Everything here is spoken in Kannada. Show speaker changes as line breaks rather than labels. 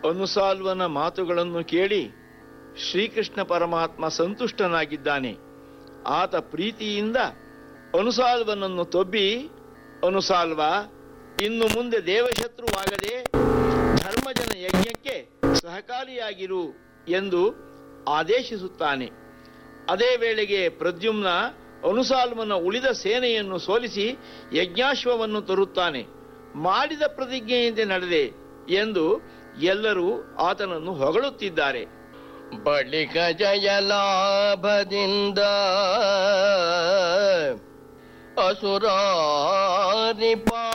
ಅನುಸಾಲ್ವನ ಮಾತುಗಳನ್ನು ಕೇಳಿ ಶ್ರೀಕೃಷ್ಣ ಪರಮಾತ್ಮ ಸಂತುಷ್ಟನಾಗಿದ್ದಾನೆ ಆತ ಪ್ರೀತಿಯಿಂದ ಅನುಸಾಲ್ವನನ್ನು ತೊಬ್ಬಿ ಅನುಸಾಲ್ವ ಇನ್ನು ಮುಂದೆ ದೇವಶತ್ರುವಾಗದೆ ಧರ್ಮಜನ ಯಜ್ಞಕ್ಕೆ ಸಹಕಾರಿಯಾಗಿರು ಎಂದು ಆದೇಶಿಸುತ್ತಾನೆ ಅದೇ ವೇಳೆಗೆ ಪ್ರದ್ಯುಮ್ನ ಅನುಸಾಲ್ವನ ಉಳಿದ ಸೇನೆಯನ್ನು ಸೋಲಿಸಿ ಯಜ್ಞಾಶ್ವವನ್ನು ತರುತ್ತಾನೆ ಮಾಡಿದ ಪ್ರತಿಜ್ಞೆಯಂತೆ ನಡೆದೆ ಎಂದು ಎಲ್ಲರೂ ಆತನನ್ನು ಹೊಗಳುತ್ತಿದ್ದಾರೆ
ಬಳಿಕ ಜಯ ಲಾಭದಿಂದ ಅಸುರಾರಿ ಪಾ